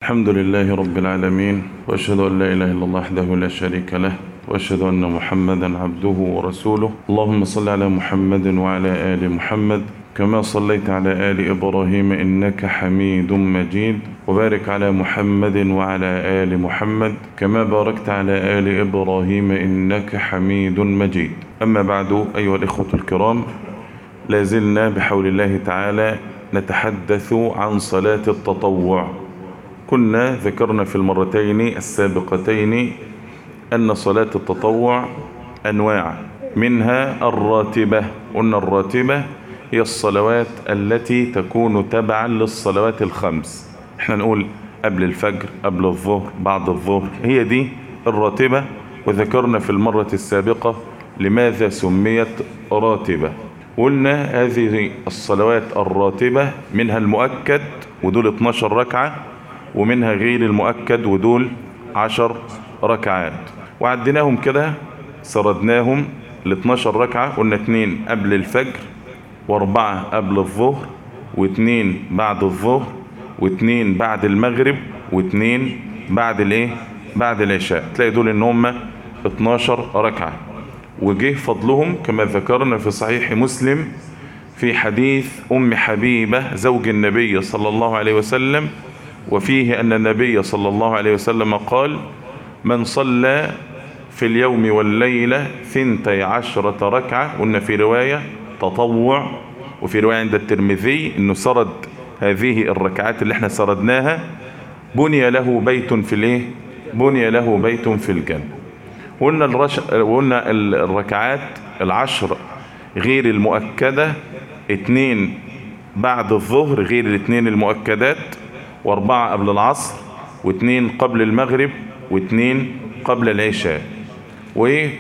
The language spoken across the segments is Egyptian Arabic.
الحمد لله رب العالمين وأشهد أن لا إله إلا الله وحده لا شريك له وأشهد أن محمدا عبده ورسوله اللهم صل على محمد وعلى آل محمد كما صليت على آل إبراهيم إنك حميد مجيد وبارك على محمد وعلى آل محمد كما باركت على آل إبراهيم إنك حميد مجيد أما بعد أيها الإخوة الكرام لازلنا بحول الله تعالى نتحدث عن صلاة التطوع كنا ذكرنا في المرتين السابقتين أن صلاة التطوع أنواع منها الراتبة قلنا الراتبة هي الصلوات التي تكون تبعا للصلوات الخمس احنا نقول قبل الفجر قبل الظهر بعد الظهر هي دي الراتبة وذكرنا في المرة السابقة لماذا سميت راتبة قلنا هذه الصلوات الراتبة منها المؤكد ودول 12 ركعة ومنها غير المؤكد ودول 10 ركعات وعديناهم كده سردناهم ال 12 ركعة قلنا اتنين قبل الفجر واربعة قبل الظهر واتنين بعد الظهر واتنين بعد المغرب واتنين بعد الايه بعد العشاء تلاقي دول ان هم 12 ركعة وجه فضلهم كما ذكرنا في صحيح مسلم في حديث ام حبيبة زوج النبي صلى الله عليه وسلم وفيه ان النبي صلى الله عليه وسلم قال من صلى في اليوم والليلة ثنتي عشرة ركعة قلنا في رواية تطوع وفي رواية عند الترمذي انه سرد هذه الركعات اللي احنا سردناها بني له بيت في الايه بني له بيت في الجنة قلنا الرش... قلنا الركعات العشر غير المؤكدة اتنين بعد الظهر غير الاثنين المؤكدات واربعة قبل العصر واثنين قبل المغرب واثنين قبل العشاء وايه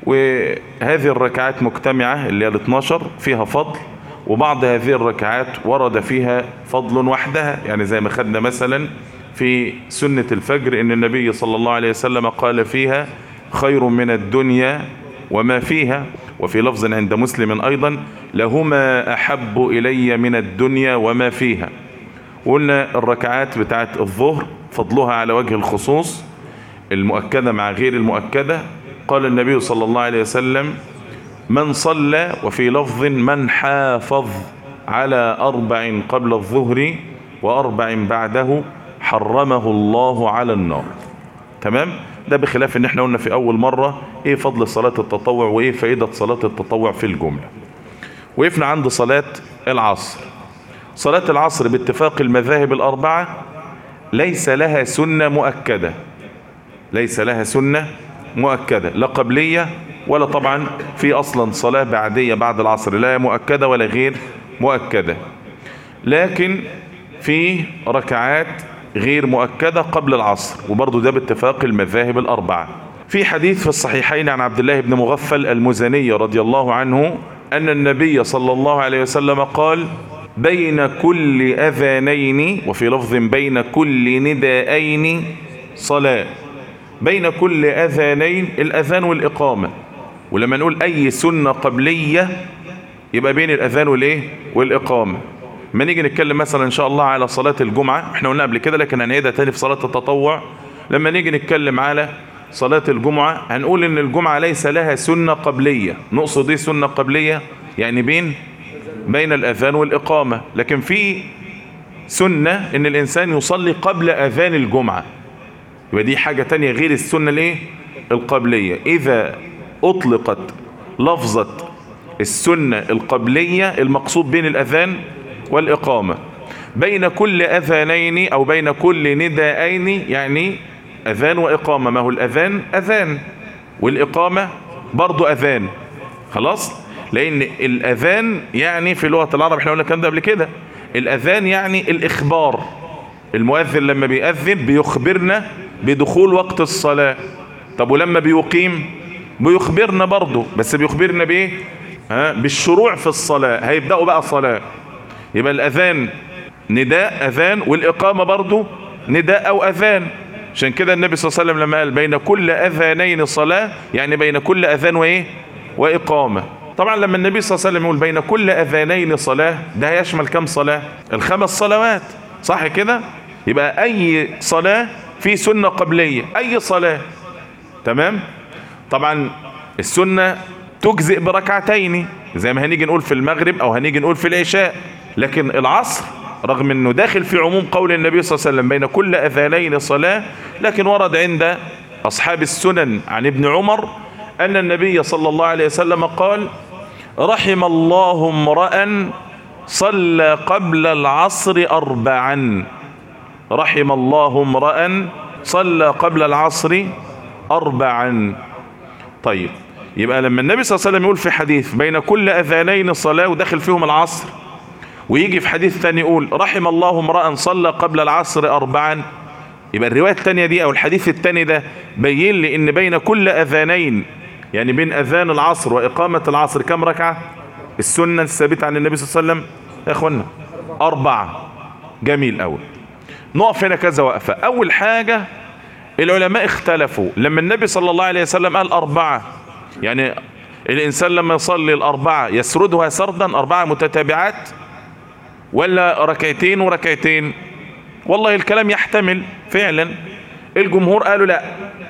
وهذه الركعات مجتمعة اللي هي ال 12 فيها فضل وبعض هذه الركعات ورد فيها فضل وحدها يعني زي ما خدنا مثلا في سنة الفجر ان النبي صلى الله عليه وسلم قال فيها خير من الدنيا وما فيها وفي لفظ عند مسلم ايضا لهما احب الي من الدنيا وما فيها وقلنا الركعات بتاعت الظهر فضلها على وجه الخصوص المؤكدة مع غير المؤكدة قال النبي صلى الله عليه وسلم من صلى وفي لفظ من حافظ على أربع قبل الظهر وأربع بعده حرمه الله على النار تمام ده بخلاف ان احنا قلنا في اول مرة ايه فضل صلاة التطوع وايه فائدة صلاة التطوع في الجملة وقفنا عند صلاة العصر صلاة العصر باتفاق المذاهب الاربعة ليس لها سنة مؤكدة ليس لها سنة مؤكدة لا قبلية ولا طبعا في اصلا صلاة بعدية بعد العصر لا مؤكدة ولا غير مؤكدة لكن في ركعات غير مؤكدة قبل العصر وبرضو ده باتفاق المذاهب الاربعة في حديث في الصحيحين عن عبد الله بن مغفل المزني رضي الله عنه ان النبي صلى الله عليه وسلم قال بين كل اذانين وفي لفظ بين كل نداءين صلاه بين كل أذانين الأذان والإقامة ولما نقول أي سنة قبلية يبقى بين الأذان والإيه والإقامة ما نيجي نتكلم مثلا إن شاء الله على صلاة الجمعة احنا قلنا قبل كده لكن هنعيدها تاني في صلاة التطوع لما نيجي نتكلم على صلاة الجمعة هنقول ان الجمعة ليس لها سنة قبلية نقصد ايه سنة قبلية يعني بين بين الأذان والإقامة لكن في سنة ان الإنسان يصلي قبل أذان الجمعة يبقى دي حاجة تانية غير السنة الايه القبلية اذا اطلقت لفظة السنة القبلية المقصود بين الاذان والاقامة بين كل اذانين او بين كل نداءين يعني اذان واقامة ما هو الاذان اذان والاقامة برضو اذان خلاص لان الاذان يعني في لغة العرب احنا قلنا الكلام ده قبل كده الاذان يعني الاخبار المؤذن لما بيأذن بيخبرنا بدخول وقت الصلاة طب ولما بيقيم بيخبرنا برضه بس بيخبرنا بايه ها بالشروع في الصلاة هيبدأوا بقى صلاة يبقى الأذان نداء أذان والإقامة برضه نداء أو أذان عشان كده النبي صلى الله عليه وسلم لما قال بين كل أذانين صلاة يعني بين كل أذان وإيه وإقامة طبعا لما النبي صلى الله عليه وسلم يقول بين كل أذانين صلاة ده هيشمل كم صلاة الخمس صلوات صح كده يبقى اي صلاة في سنة قبلية اي صلاة تمام طبعا السنة تجزئ بركعتين زي ما هنيجي نقول في المغرب او هنيجي نقول في العشاء لكن العصر رغم انه داخل في عموم قول النبي صلى الله عليه وسلم بين كل اذانين صلاة لكن ورد عند اصحاب السنن عن ابن عمر ان النبي صلى الله عليه وسلم قال رحم الله امرأ صلى قبل العصر أربعا رحم الله امرأ صلى قبل العصر أربعا طيب يبقى لما النبي صلى الله عليه وسلم يقول في حديث بين كل أذانين صلاة وداخل فيهم العصر ويجي في حديث ثاني يقول رحم الله امرأ صلى قبل العصر أربعا يبقى الرواية الثانية دي أو الحديث الثاني ده بين لي إن بين كل أذانين يعني بين أذان العصر وإقامة العصر كم ركعة السنة الثابتة عن النبي صلى الله عليه وسلم يا أخوانا أربعة جميل أوي نقف هنا كذا وقفة أول حاجة العلماء اختلفوا لما النبي صلى الله عليه وسلم قال أربعة يعني الإنسان لما يصلي الأربعة يسردها سردا أربعة متتابعات ولا ركعتين وركعتين والله الكلام يحتمل فعلا الجمهور قالوا لا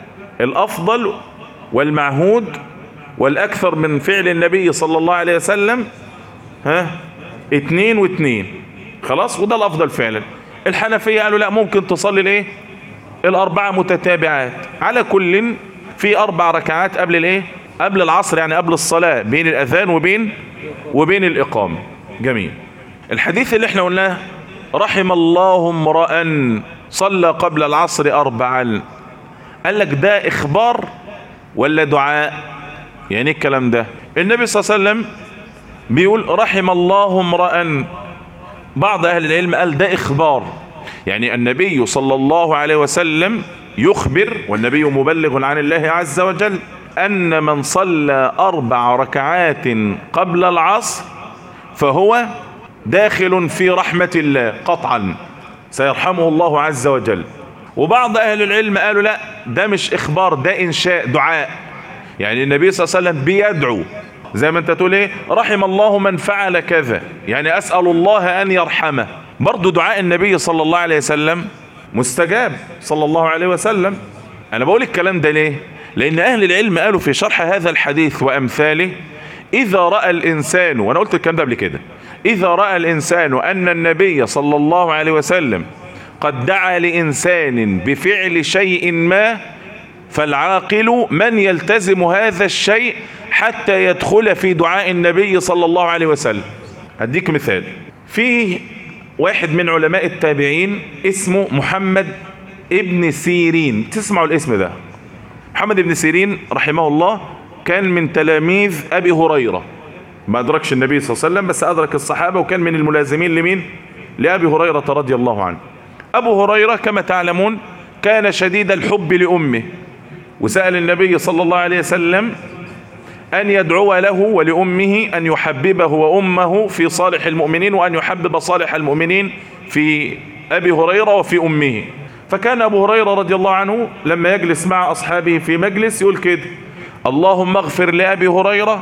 الأفضل والمعهود والأكثر من فعل النبي صلى الله عليه وسلم ها اتنين واتنين خلاص وده الأفضل فعلا الحنفية قالوا لا ممكن تصلي الايه الأربعة متتابعات على كل في أربع ركعات قبل الايه قبل العصر يعني قبل الصلاة بين الأذان وبين وبين الإقامة جميل الحديث اللي احنا قلناه رحم الله امرأ صلى قبل العصر أربعا قال لك ده إخبار ولا دعاء يعني الكلام ده النبي صلى الله عليه وسلم بيقول رحم الله امرأ بعض أهل العلم قال ده إخبار يعني النبي صلى الله عليه وسلم يخبر والنبي مبلغ عن الله عز وجل أن من صلى أربع ركعات قبل العصر فهو داخل في رحمة الله قطعا سيرحمه الله عز وجل وبعض أهل العلم قالوا لا ده مش إخبار ده إنشاء دعاء يعني النبي صلى الله عليه وسلم بيدعو زي ما انت تقول ايه رحم الله من فعل كذا يعني أسأل الله أن يرحمه برضو دعاء النبي صلى الله عليه وسلم مستجاب صلى الله عليه وسلم أنا بقول الكلام ده ليه لأن أهل العلم قالوا في شرح هذا الحديث وأمثاله إذا رأى الإنسان وأنا قلت الكلام ده قبل كده إذا رأى الإنسان أن النبي صلى الله عليه وسلم قد دعا لإنسان بفعل شيء ما فالعاقل من يلتزم هذا الشيء حتى يدخل في دعاء النبي صلى الله عليه وسلم هديك مثال في واحد من علماء التابعين اسمه محمد ابن سيرين تسمعوا الاسم ده محمد ابن سيرين رحمه الله كان من تلاميذ أبي هريرة ما أدركش النبي صلى الله عليه وسلم بس أدرك الصحابة وكان من الملازمين لمين لأبي هريرة رضي الله عنه أبو هريرة كما تعلمون كان شديد الحب لأمه وسأل النبي صلى الله عليه وسلم أن يدعو له ولأمه أن يحببه وأمه في صالح المؤمنين وأن يحبب صالح المؤمنين في أبي هريرة وفي أمه فكان أبو هريرة رضي الله عنه لما يجلس مع أصحابه في مجلس يقول كده اللهم اغفر لأبي هريرة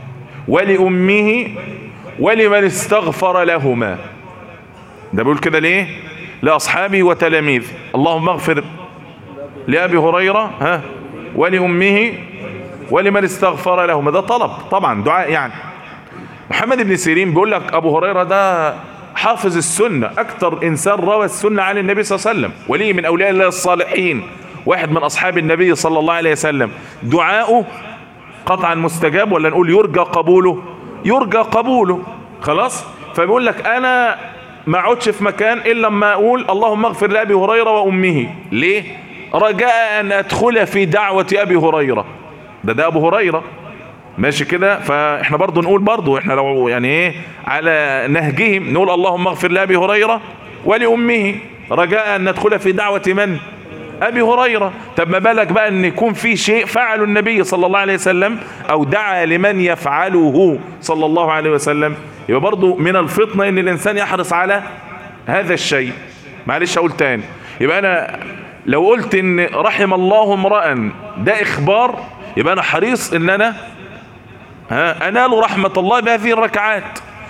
ولأمه ولمن استغفر لهما ده بيقول كده ليه لأصحابه وتلاميذه اللهم اغفر لأبي هريرة ها ولأمه ولمن استغفر لهما ده طلب طبعا دعاء يعني محمد بن سيرين بيقول لك أبو هريرة ده حافظ السنة أكثر إنسان روى السنة عن النبي صلى الله عليه وسلم ولي من أولياء الله الصالحين واحد من أصحاب النبي صلى الله عليه وسلم دعاؤه قطعا مستجاب ولا نقول يرجى قبوله يرجى قبوله خلاص فبيقول لك أنا ما اقعدش في مكان إلا لما أقول اللهم اغفر لأبي هريرة وأمه ليه رجاء أن أدخل في دعوة أبي هريرة ده ده أبو هريرة ماشي كده فاحنا برضو نقول برضو احنا لو يعني ايه على نهجهم نقول اللهم اغفر لأبي هريرة ولأمه رجاء أن ندخل في دعوة من أبي هريرة طب ما بالك بقى أن يكون في شيء فعله النبي صلى الله عليه وسلم أو دعا لمن يفعله صلى الله عليه وسلم يبقى برضو من الفطنة أن الإنسان يحرص على هذا الشيء معلش أقول تاني يبقى أنا لو قلت أن رحم الله امرأ ده إخبار يبقى أنا حريص أن أنا ها أنال رحمة الله بهذه الركعات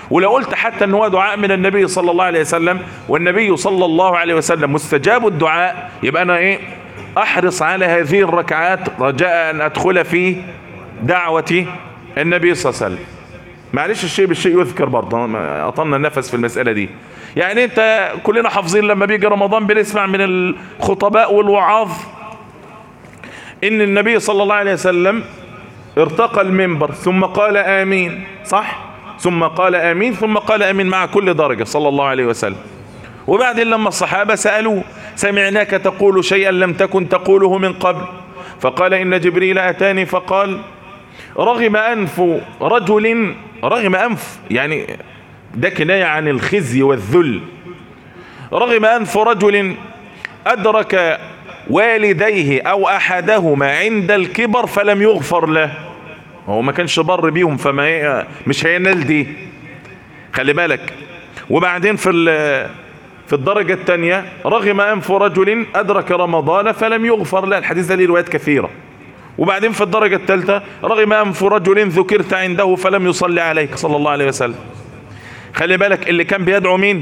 ولو قلت حتى ان هو دعاء من النبي صلى الله عليه وسلم والنبي صلى الله عليه وسلم مستجاب الدعاء يبقى انا ايه احرص على هذه الركعات رجاء ان ادخل في دعوة النبي صلى الله عليه وسلم معلش الشيء بالشيء يذكر برضه اطلنا النفس في المسألة دي يعني انت كلنا حافظين لما بيجي رمضان بنسمع من الخطباء والوعاظ ان النبي صلى الله عليه وسلم ارتقى المنبر ثم قال امين صح ثم قال امين ثم قال امين مع كل درجة صلى الله عليه وسلم وبعدين لما الصحابة سألوه سمعناك تقول شيئا لم تكن تقوله من قبل فقال إن جبريل أتاني فقال رغم أنف رجل رغم أنف يعني ده كناية عن الخزي والذل رغم أنف رجل أدرك والديه أو أحدهما عند الكبر فلم يغفر له هو ما كانش بر بيهم فما مش هينال دي خلي بالك وبعدين في في الدرجة الثانية رغم أنف رجل أدرك رمضان فلم يغفر له الحديث ده ليه روايات كثيرة وبعدين في الدرجة الثالثة رغم أنف رجل ذكرت عنده فلم يصلي عليك صلى الله عليه وسلم خلي بالك اللي كان بيدعو مين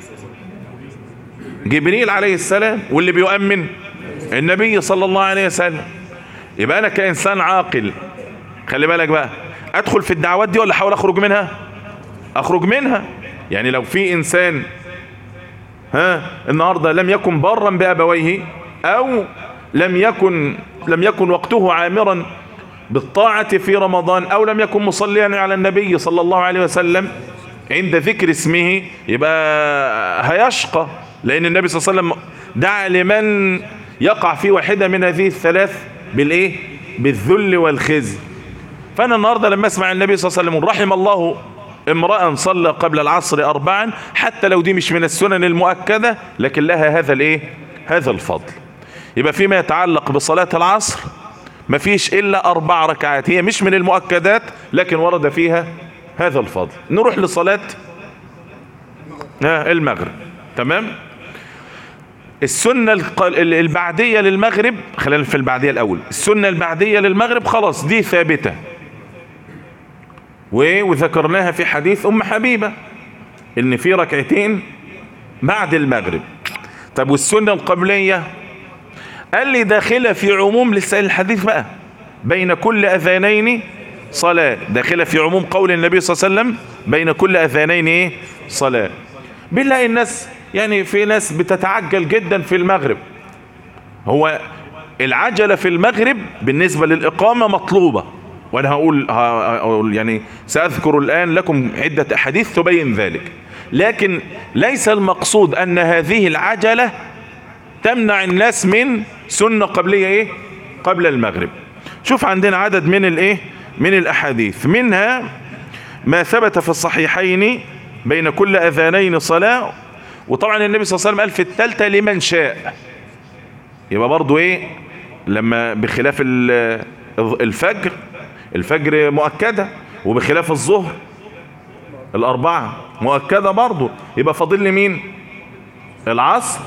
جبريل عليه السلام واللي بيؤمن النبي صلى الله عليه وسلم يبقى أنا كإنسان عاقل خلي بالك بقى أدخل في الدعوات دي ولا أحاول أخرج منها أخرج منها يعني لو في إنسان ها النهاردة لم يكن برا بأبويه أو لم يكن لم يكن وقته عامرا بالطاعة في رمضان أو لم يكن مصليا على النبي صلى الله عليه وسلم عند ذكر اسمه يبقى هيشقى لأن النبي صلى الله عليه وسلم دعا لمن يقع في واحدة من هذه الثلاث بالإيه بالذل والخزي فأنا النهاردة لما اسمع النبي صلى الله عليه وسلم رحم الله امرأة صلى قبل العصر أربعا حتى لو دي مش من السنن المؤكدة لكن لها هذا الايه هذا الفضل يبقى فيما يتعلق بصلاة العصر مفيش إلا أربع ركعات هي مش من المؤكدات لكن ورد فيها هذا الفضل نروح لصلاة المغرب تمام السنة البعدية للمغرب خلينا في البعدية الأول السنة البعدية للمغرب خلاص دي ثابتة وذكرناها في حديث أم حبيبة إن في ركعتين بعد المغرب طب والسنة القبلية قال لي داخلة في عموم لسه الحديث بقى بين كل أذانين صلاة داخلة في عموم قول النبي صلى الله عليه وسلم بين كل أذانين إيه صلاة بالله الناس يعني في ناس بتتعجل جدا في المغرب هو العجلة في المغرب بالنسبة للإقامة مطلوبة وانا هقول, هقول يعني ساذكر الان لكم عدة احاديث تبين ذلك لكن ليس المقصود ان هذه العجلة تمنع الناس من سنة قبلية ايه قبل المغرب شوف عندنا عدد من الايه من الاحاديث منها ما ثبت في الصحيحين بين كل اذانين صلاة وطبعا النبي صلى الله عليه وسلم قال في الثالثة لمن شاء يبقى برضو ايه لما بخلاف الفجر الفجر مؤكدة وبخلاف الظهر الأربعة مؤكدة برضو يبقى فاضل لي مين العصر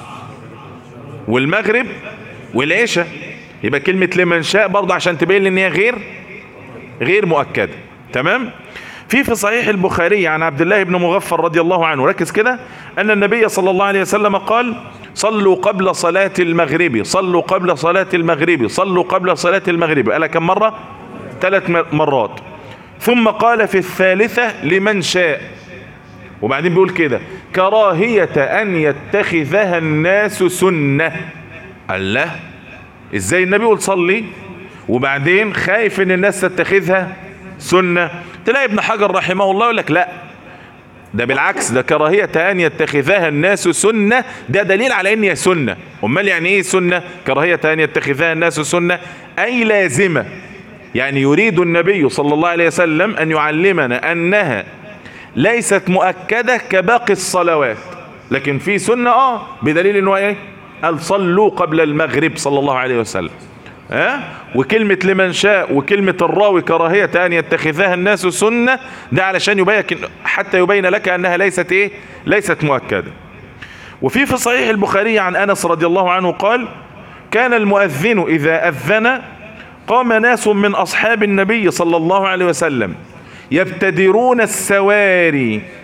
والمغرب والعشاء يبقى كلمة لمن شاء برضو عشان تبين لي ان هي غير غير مؤكدة تمام في في صحيح البخاري عن عبد الله بن مغفر رضي الله عنه ركز كده أن النبي صلى الله عليه وسلم قال صلوا قبل صلاة المغرب صلوا قبل صلاة المغرب صلوا قبل صلاة المغرب قال كم مرة ثلاث مرات ثم قال في الثالثة لمن شاء وبعدين بيقول كده كراهية أن يتخذها الناس سنة الله ازاي النبي يقول صلي وبعدين خايف ان الناس تتخذها سنة تلاقي ابن حجر رحمه الله يقول لك لا ده بالعكس ده كراهية أن يتخذها الناس سنة ده دليل على أن هي سنة أمال يعني إيه سنة كراهية أن يتخذها الناس سنة أي لازمة يعني يريد النبي صلى الله عليه وسلم أن يعلمنا أنها ليست مؤكدة كباقي الصلوات لكن في سنة آه بدليل أنه إيه قال صلوا قبل المغرب صلى الله عليه وسلم ها أه؟ وكلمة لمن شاء وكلمة الراوي كراهية أن يتخذها الناس سنة ده علشان يبين حتى يبين لك أنها ليست إيه ليست مؤكدة وفي في صحيح البخاري عن أنس رضي الله عنه قال كان المؤذن إذا أذن قام ناس من أصحاب النبي صلى الله عليه وسلم يبتدرون السواري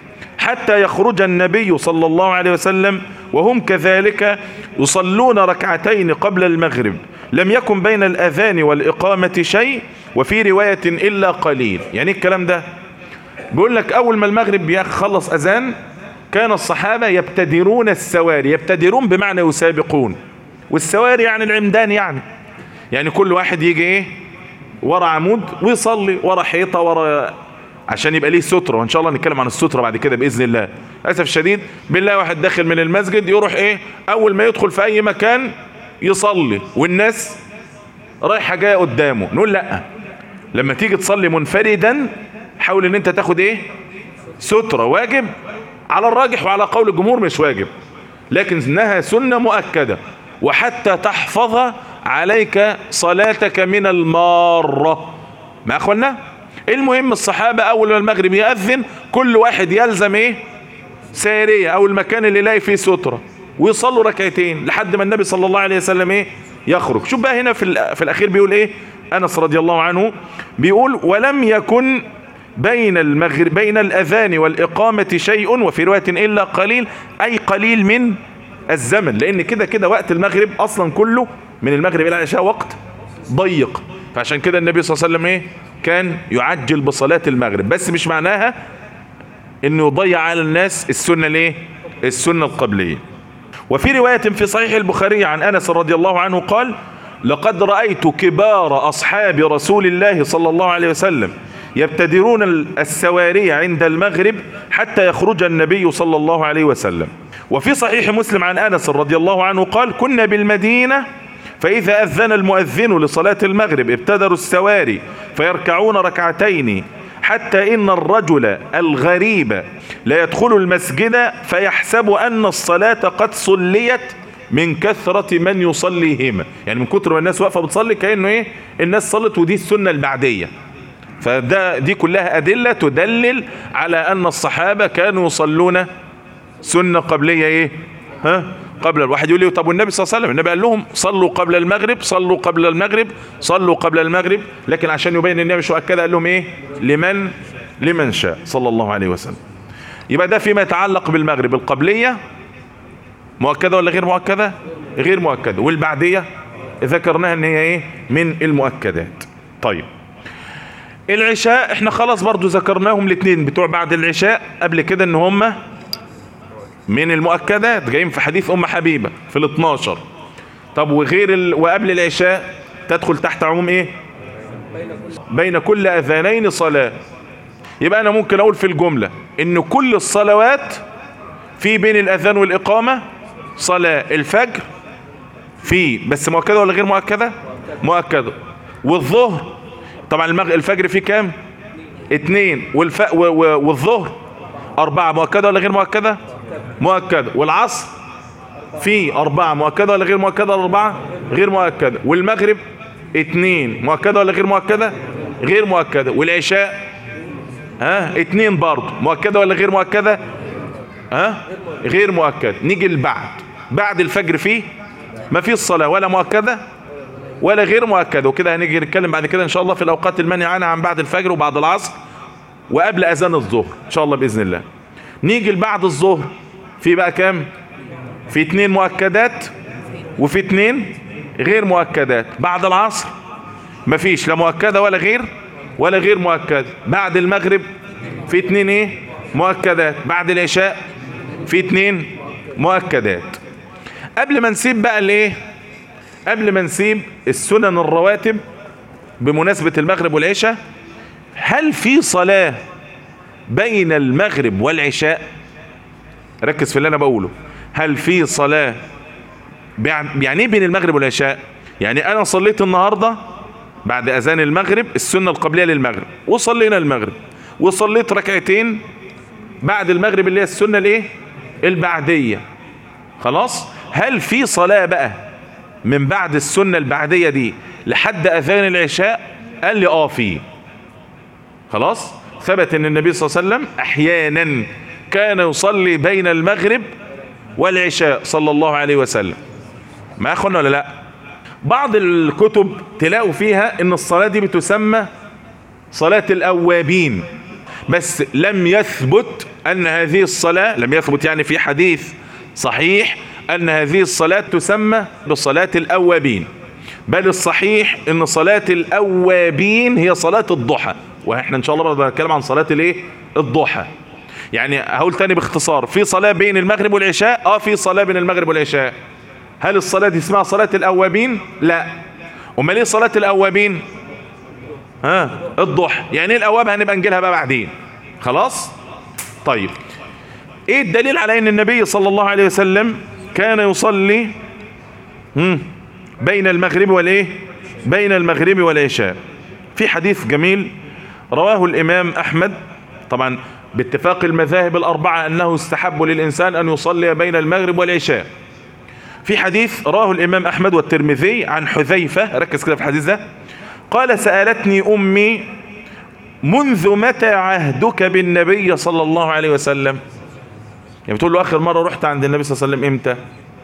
حتى يخرج النبي صلى الله عليه وسلم وهم كذلك يصلون ركعتين قبل المغرب لم يكن بين الأذان والإقامة شيء وفي رواية إلا قليل يعني الكلام ده بيقول لك أول ما المغرب يخلص أذان كان الصحابة يبتدرون السواري يبتدرون بمعنى يسابقون والسواري يعني العمدان يعني يعني كل واحد يجي ايه ورا عمود ويصلي ورا حيطة ورا عشان يبقى ليه سترة وان شاء الله نتكلم عن السترة بعد كده بإذن الله للاسف الشديد بالله واحد داخل من المسجد يروح ايه اول ما يدخل في اي مكان يصلي والناس رايحة جاية قدامه نقول لا لما تيجي تصلي منفردا حاول ان انت تاخد ايه سترة واجب على الراجح وعلى قول الجمهور مش واجب لكن انها سنة مؤكدة وحتى تحفظ عليك صلاتك من المارة ما اخوانا المهم الصحابة اول ما المغرب يأذن كل واحد يلزم ايه سارية او المكان اللي لاقي فيه سترة ويصلوا ركعتين لحد ما النبي صلى الله عليه وسلم ايه يخرج شوف بقى هنا في, في الاخير بيقول ايه انس رضي الله عنه بيقول ولم يكن بين المغرب بين الاذان والاقامة شيء وفي رواية الا قليل اي قليل من الزمن لان كده كده وقت المغرب اصلا كله من المغرب الى العشاء وقت ضيق فعشان كده النبي صلى الله عليه وسلم ايه كان يعجل بصلاة المغرب بس مش معناها انه يضيع على الناس السنة ليه السنة القبلية وفي رواية في صحيح البخاري عن انس رضي الله عنه قال لقد رأيت كبار اصحاب رسول الله صلى الله عليه وسلم يبتدرون السواري عند المغرب حتى يخرج النبي صلى الله عليه وسلم وفي صحيح مسلم عن انس رضي الله عنه قال كنا بالمدينة فإذا أذن المؤذن لصلاة المغرب ابتدروا السواري فيركعون ركعتين حتى إن الرجل الغريب لا يدخل المسجد فيحسب أن الصلاة قد صليت من كثرة من يصليهما يعني من كثر ما الناس واقفة بتصلي كأنه إيه الناس صلت ودي السنة البعدية فده دي كلها أدلة تدلل على أن الصحابة كانوا يصلون سنة قبلية إيه ها قبل الواحد يقول لي طب والنبي صلى الله عليه وسلم النبي قال لهم صلوا قبل المغرب صلوا قبل المغرب صلوا قبل المغرب لكن عشان يبين النبي مش مؤكده قال لهم ايه لمن لمن شاء صلى الله عليه وسلم يبقى ده فيما يتعلق بالمغرب القبلية مؤكدة ولا غير مؤكدة غير مؤكدة والبعدية ذكرناها ان هي ايه من المؤكدات طيب العشاء احنا خلاص برضو ذكرناهم الاثنين بتوع بعد العشاء قبل كده ان هم من المؤكدات جايين في حديث ام حبيبة في ال 12 طب وغير ال... وقبل العشاء تدخل تحت عموم ايه بين كل اذانين صلاة يبقى انا ممكن اقول في الجملة ان كل الصلوات في بين الاذان والاقامة صلاة الفجر في بس مؤكدة ولا غير مؤكدة مؤكدة والظهر طبعا المغ... الفجر فيه كام اتنين والف... و... و... والظهر اربعة مؤكدة ولا غير مؤكدة مؤكدة والعصر في اربعة مؤكدة ولا غير مؤكدة اربعة غير مؤكدة والمغرب اتنين مؤكدة ولا غير مؤكدة غير مؤكدة والعشاء ها اتنين برضه مؤكدة ولا غير مؤكدة ها غير مؤكدة نيجي البعد بعد الفجر فيه ما فيش صلاة ولا مؤكدة ولا غير مؤكدة وكده هنيجي نتكلم بعد كده ان شاء الله في الاوقات المنهي عنها عن بعد الفجر وبعد العصر وقبل اذان الظهر ان شاء الله باذن الله نيجي لبعد الظهر في بقى كام في اتنين مؤكدات وفي اتنين غير مؤكدات بعد العصر مفيش لا مؤكدة ولا غير ولا غير مؤكدة بعد المغرب في اتنين ايه مؤكدات بعد العشاء في اتنين مؤكدات قبل ما نسيب بقى الايه قبل ما نسيب السنن الرواتب بمناسبة المغرب والعشاء هل في صلاة بين المغرب والعشاء ركز في اللي انا بقوله هل في صلاة يعني ايه بين المغرب والعشاء يعني انا صليت النهاردة بعد اذان المغرب السنة القبلية للمغرب وصلينا المغرب وصليت ركعتين بعد المغرب اللي هي السنة الايه البعدية خلاص هل في صلاة بقى من بعد السنة البعدية دي لحد اذان العشاء قال لي اه في خلاص ثبت ان النبي صلى الله عليه وسلم احيانا كان يصلي بين المغرب والعشاء صلى الله عليه وسلم ما اخونا ولا لا بعض الكتب تلاقوا فيها ان الصلاة دي بتسمى صلاة الاوابين بس لم يثبت أن هذه الصلاة لم يثبت يعني في حديث صحيح أن هذه الصلاة تسمى بصلاة الأوابين بل الصحيح أن صلاة الأوابين هي صلاة الضحى وإحنا إن شاء الله بنتكلم عن صلاة الإيه الضحى يعني هقول تاني باختصار في صلاة بين المغرب والعشاء اه في صلاة بين المغرب والعشاء هل الصلاة دي اسمها صلاة الأوابين لا امال ايه صلاة الأوابين ها الضحى يعني ايه الأواب هنبقى نجيلها بقى بعدين خلاص طيب ايه الدليل على ان النبي صلى الله عليه وسلم كان يصلي بين المغرب والايه بين المغرب والعشاء في حديث جميل رواه الامام احمد طبعا باتفاق المذاهب الاربعة انه استحب للانسان ان يصلي بين المغرب والعشاء في حديث رواه الامام احمد والترمذي عن حذيفة ركز كده في الحديث ده قال سألتني امي منذ متى عهدك بالنبي صلى الله عليه وسلم يعني بتقول له اخر مرة رحت عند النبي صلى الله عليه وسلم امتى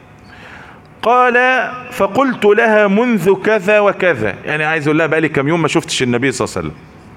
قال فقلت لها منذ كذا وكذا يعني عايز اقول لها بقالي كم يوم ما شفتش النبي صلى الله عليه وسلم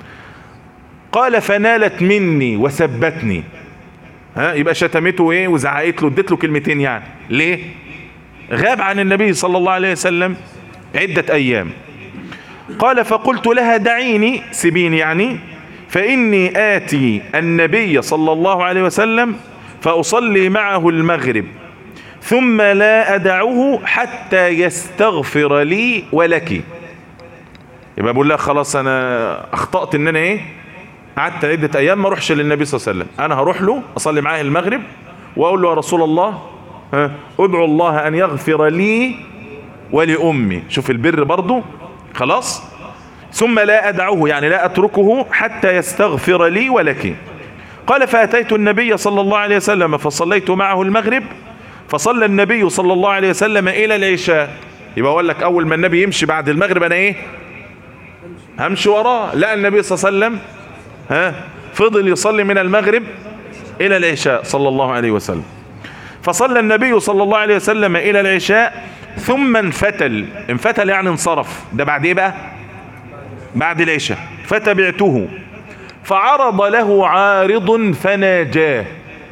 قال فنالت مني وسبتني ها يبقى شتمته ايه وزعقت له اديت له كلمتين يعني ليه غاب عن النبي صلى الله عليه وسلم عدة ايام قال فقلت لها دعيني سبيني يعني فاني اتي النبي صلى الله عليه وسلم فاصلي معه المغرب ثم لا ادعه حتى يستغفر لي ولك يبقى بقول لها خلاص انا اخطأت ان انا ايه قعدت عدة ايام ما اروحش للنبي صلى الله عليه وسلم انا هروح له اصلي معاه المغرب واقول له يا رسول الله ها ادعو الله ان يغفر لي ولامي شوف البر برضو خلاص ثم لا ادعه يعني لا اتركه حتى يستغفر لي ولك قال فاتيت النبي صلى الله عليه وسلم فصليت معه المغرب فصلى النبي صلى الله عليه وسلم الى العشاء يبقى اقول لك اول ما النبي يمشي بعد المغرب انا ايه همشي وراه لا النبي صلى الله عليه وسلم ها فضل يصلي من المغرب الى العشاء صلى الله عليه وسلم فصلى النبي صلى الله عليه وسلم الى العشاء ثم انفتل انفتل يعني انصرف ده بعد ايه بقى بعد العشاء فتبعته فعرض له عارض فناجاه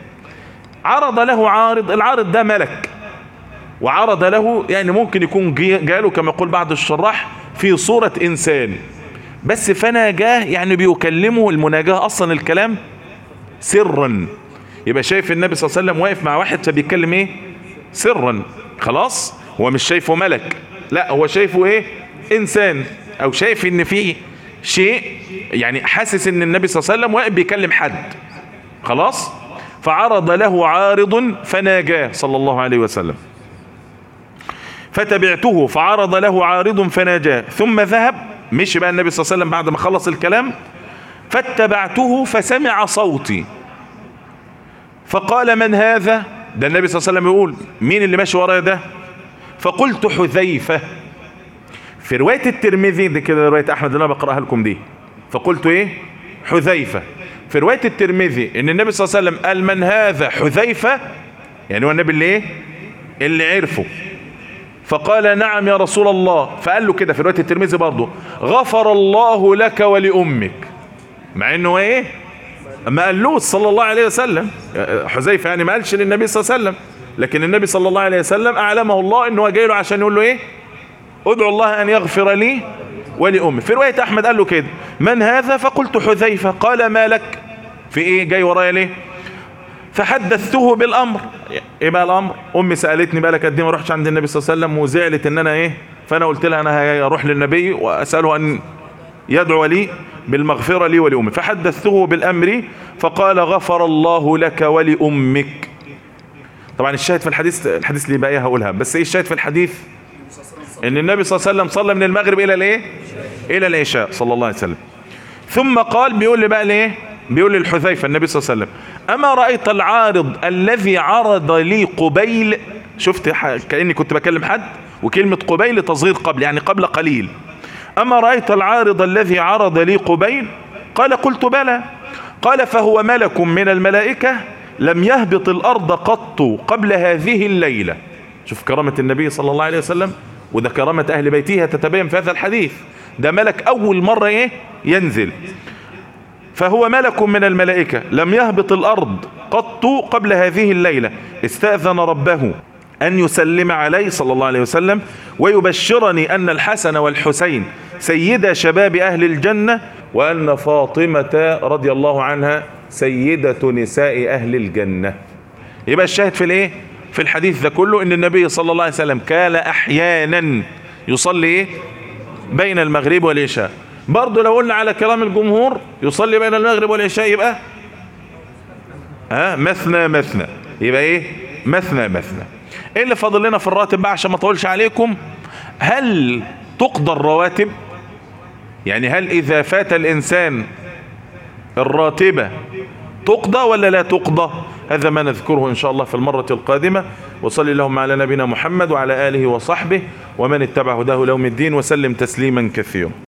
عرض له عارض العارض ده ملك وعرض له يعني ممكن يكون جاله كما يقول بعض الشراح في صورة انسان بس فناجاه يعني بيكلمه المناجاة اصلا الكلام سرا يبقى شايف النبي صلى الله عليه وسلم واقف مع واحد فبيتكلم ايه سرا خلاص هو مش شايفه ملك لا هو شايفه ايه انسان او شايف ان في شيء يعني حاسس ان النبي صلى الله عليه وسلم واقف بيكلم حد خلاص فعرض له عارض فناجاه صلى الله عليه وسلم فتبعته فعرض له عارض فناجاه ثم ذهب مشي بقى النبي صلى الله عليه وسلم بعد ما خلص الكلام فاتبعته فسمع صوتي فقال من هذا ده النبي صلى الله عليه وسلم يقول مين اللي ماشي ورايا ده فقلت حذيفة في رواية الترمذي دي كده رواية احمد اللي انا بقراها لكم دي فقلت ايه حذيفة في رواية الترمذي ان النبي صلى الله عليه وسلم قال من هذا حذيفة يعني هو النبي اللي ايه اللي عرفه فقال نعم يا رسول الله فقال له كده في رواية الترمذي برضه غفر الله لك ولأمك مع انه ايه ما قالوش صلى الله عليه وسلم حذيفة يعني ما قالش للنبي صلى الله عليه وسلم لكن النبي صلى الله عليه وسلم اعلمه الله انه جاي له عشان يقول له ايه ادعو الله ان يغفر لي ولأمي في رواية احمد قال له كده من هذا فقلت حذيفة قال ما لك في ايه جاي ورايا ليه فحدثته بالامر ايه بقى الامر امي سالتني بقى لك قد ما رحتش عند النبي صلى الله عليه وسلم وزعلت ان انا ايه فانا قلت لها انا هروح للنبي واساله ان يدعو لي بالمغفرة لي ولأمي فحدثته بالأمر فقال غفر الله لك ولأمك طبعا الشاهد في الحديث الحديث اللي بقى هقولها بس ايه الشاهد في الحديث ان النبي صلى الله عليه وسلم صلى من المغرب الى الايه الى العشاء صلى الله عليه وسلم ثم قال بيقول لي بقى ليه بيقول للحذيفة النبي صلى الله عليه وسلم اما رأيت العارض الذي عرض لي قبيل شفت كأني كنت بكلم حد وكلمة قبيل تصغير قبل يعني قبل قليل أما رأيت العارض الذي عرض لي قبيل قال قلت بلى قال فهو ملك من الملائكة لم يهبط الأرض قط قبل هذه الليلة شوف كرامة النبي صلى الله عليه وسلم وده كرامة أهل بيته تتبين في هذا الحديث ده ملك أول مرة إيه ينزل فهو ملك من الملائكة لم يهبط الأرض قط قبل هذه الليلة استأذن ربه أن يسلم علي صلى الله عليه وسلم ويبشرني أن الحسن والحسين سيد شباب أهل الجنة وأن فاطمة رضي الله عنها سيدة نساء أهل الجنة يبقى الشاهد في الايه في الحديث ده كله ان النبي صلى الله عليه وسلم كان احيانا يصلي ايه بين المغرب والعشاء برضه لو قلنا على كلام الجمهور يصلي بين المغرب والعشاء يبقى ها مثنى مثنى يبقى ايه مثنى مثنى ايه اللي فاضل لنا في الراتب بقى عشان ما اطولش عليكم هل تقضى الرواتب يعني هل اذا فات الانسان الراتبة تقضى ولا لا تقضى هذا ما نذكره إن شاء الله في المرة القادمة وصلي اللهم على نبينا محمد وعلى آله وصحبه ومن اتبع هداه لوم الدين وسلم تسليما كثيرا